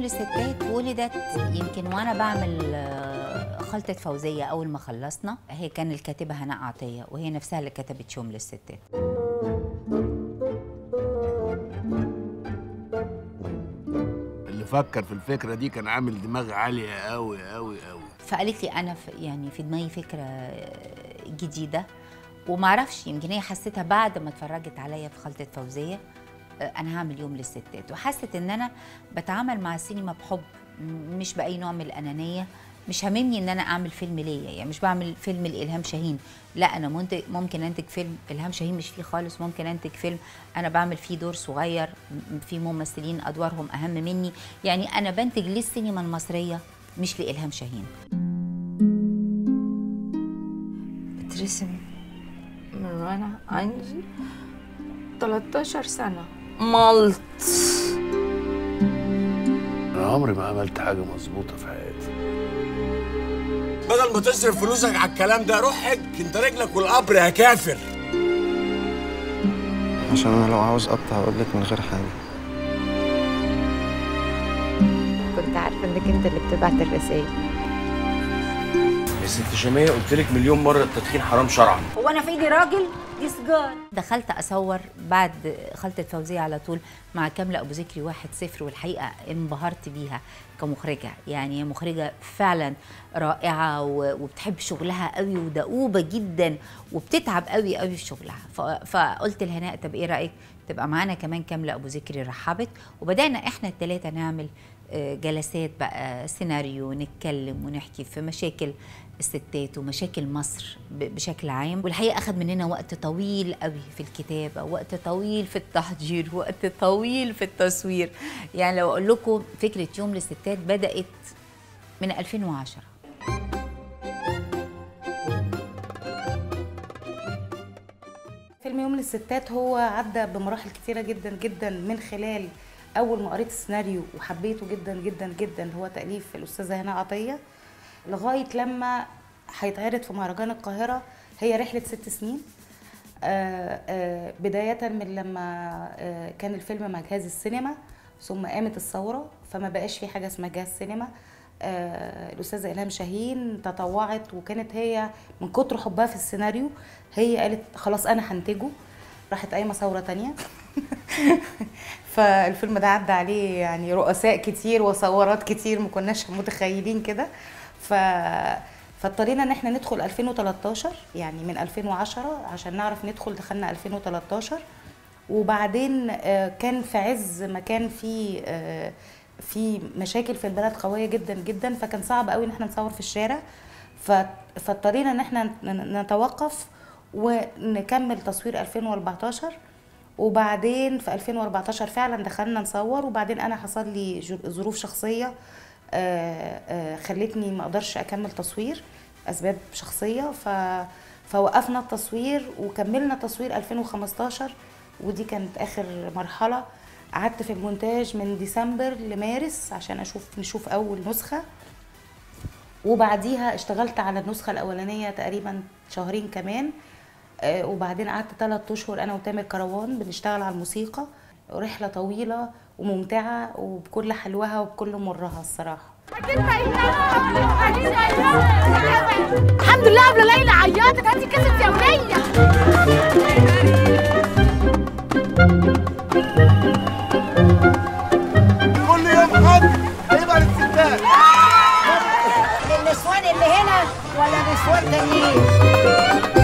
للستات ولدت يمكن وانا بعمل آه، خلطة فوزية أول ما خلصنا هي كان الكاتبة هناء عطية وهي نفسها اللي كتبت يوم للستات اللي فكر في الفكره دي كان عامل دماغ عاليه قوي قوي قوي فقالت لي أنا في يعني في دماغي فكرة آه، جديدة ومعرفش يمكن هي حسيتها بعد ما اتفرجت عليا في خلطة فوزية آه، أنا هعمل يوم للستات وحست إن أنا بتعامل مع السينما بحب م- مش بأي نوع من الأنانية مش هاممني ان انا اعمل فيلم ليا يعني مش بعمل فيلم لالهام شاهين لا انا منتج ممكن انتج فيلم الهام شاهين مش فيه خالص ممكن انتج فيلم انا بعمل فيه دور صغير م- في ممثلين ادوارهم اهم مني يعني انا بنتج للسينما المصريه مش لالهام شاهين بترسم من وانا عندي 13 سنة ملط انا عمري ما عملت حاجه مظبوطه في حياتي بدل ما تصرف فلوسك على الكلام ده روح حج انت رجلك والقبر يا كافر عشان انا لو عاوز اقطع اقول لك من غير حاجه كنت عارفة انك انت اللي بتبعت الرسائل يا ست شمية قلت لك مليون مرة التدخين حرام شرعا هو انا في ايدي راجل دي سجار دخلت اصور بعد خلطه فوزيه على طول مع كامله ابو ذكري واحد صفر والحقيقه انبهرت بيها كمخرجه يعني هي مخرجه فعلا رائعه و- وبتحب شغلها قوي ودؤوبه جدا وبتتعب قوي قوي في شغلها ف- فقلت لهناء طب ايه رايك تبقى معانا كمان كامله ابو ذكري رحبت وبدانا احنا الثلاثه نعمل آه، جلسات بقى سيناريو نتكلم ونحكي في مشاكل الستات ومشاكل مصر ب- بشكل عام والحقيقه اخذ مننا وقت طويل قوي في الكتابه وقت طويل في التحضير وقت طويل في التصوير يعني لو اقول لكم فكره يوم للستات بدات من 2010 فيلم يوم للستات هو عدى بمراحل كتيرة جدا جدا من خلال أول ما قريت السيناريو وحبيته جدا جدا جدا هو تأليف الأستاذة هنا عطية لغاية لما هيتعرض في مهرجان القاهرة هي رحلة ست سنين آه، آه، بداية من لما آه، كان الفيلم مع جهاز السينما ثم قامت الثورة فما بقاش في حاجة اسمها جهاز سينما آه، الأستاذة إلهام شاهين تطوعت وكانت هي من كتر حبها في السيناريو هي قالت خلاص أنا هنتجه راحت قايمة ثورة تانية فالفيلم ده عدى عليه يعني رؤساء كتير وثورات كتير ما كناش متخيلين كده ف فاضطرينا ان احنا ندخل 2013 يعني من 2010 عشان نعرف ندخل دخلنا 2013 وبعدين آه، كان في عز ما كان في آه، في مشاكل في البلد قويه جدا جدا فكان صعب قوي ان احنا نصور في الشارع ف- فاضطرينا ان احنا ن- نتوقف ونكمل تصوير 2014 وبعدين في 2014 فعلا دخلنا نصور وبعدين انا حصل لي جو- ظروف شخصيه آه، آه، خلتني ما اقدرش اكمل تصوير اسباب شخصيه ف فوقفنا التصوير وكملنا تصوير 2015 ودي كانت اخر مرحله قعدت في المونتاج من ديسمبر لمارس عشان اشوف نشوف اول نسخه وبعديها اشتغلت على النسخه الاولانيه تقريبا شهرين كمان آه، وبعدين قعدت ثلاث اشهر انا وتامر كروان بنشتغل على الموسيقى رحله طويله وممتعه وبكل حلوها وبكل مرها الصراحه الحمد لله قبل ليلى عيطت هاتي كاسة يا ولية كل يوم حد هيبقى للستات النسوان اللي هنا ولا نسوان تانيين